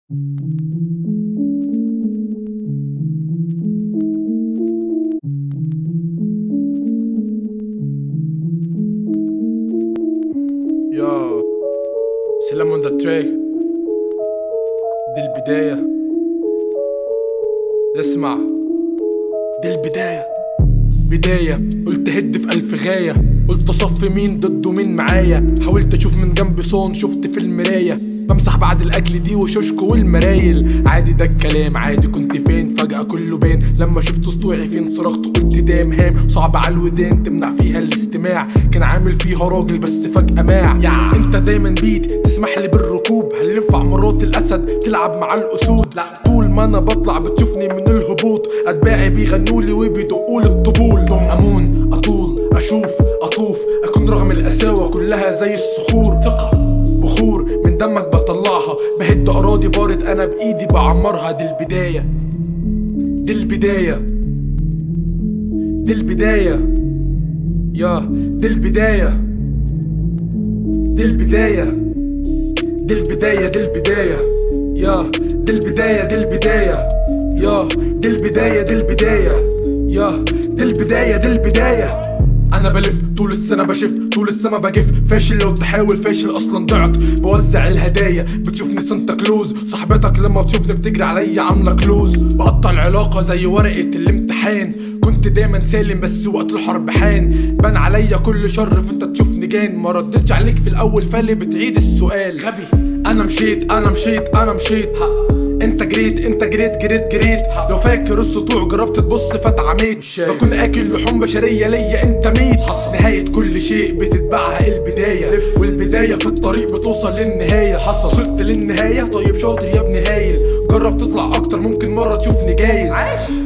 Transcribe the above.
يا سلام اون ذا تراك دي البداية اسمع دي البداية بداية قلت هد في ألف غاية قلت صف مين ضده مين معايا حاولت اشوف من جنب صون شفت في المراية بمسح بعد الاكل دي وشوشكو والمرايل عادي ده الكلام عادي كنت فين فجأة كله بان لما شفت سطوعي فين صرخت قلت دام هام صعب على الودان تمنع فيها الاستماع كان عامل فيها راجل بس فجأة ماع يا انت دايما بيت تسمح لي بالركوب هل ينفع مرات الاسد تلعب مع الاسود لا طول ما انا بطلع بتشوفني من الهبوط اتباعي بيغنولي وبيدقولي الطبول ضم امون اطول اشوف اطوف اكون رغم القساوة كلها زي الصخور ثقة بخور من دمك بطلعها بهد اراضي بارد انا بايدي بعمرها دي البداية دي البداية دي البداية يا دي البداية دي البداية دي البداية دي البداية يا دي البداية دي البداية يا دي البداية دي البداية يا دي البداية دي البداية انا بلف طول السنة بشف طول السما بجف فاشل لو تحاول فاشل اصلا ضعت بوزع الهدايا بتشوفني سانتا كلوز صاحبتك لما تشوفني بتجري عليا عاملة كلوز بقطع العلاقة زي ورقة الامتحان كنت دايما سالم بس وقت الحرب حان بان عليا كل شر فانت تشوفني جان ما ردتش عليك في الاول فالي بتعيد السؤال غبي انا مشيت انا مشيت انا مشيت انت جريت انت جريت جريت جريت لو فاكر السطوع جربت تبص فاتعميت بكون اكل لحوم بشريه ليا انت ميت حصل نهايه كل شيء بتتبعها البدايه والبدايه في الطريق بتوصل للنهايه حصل وصلت للنهايه طيب شاطر يا ابن هايل جرب تطلع اكتر ممكن مره تشوفني جايز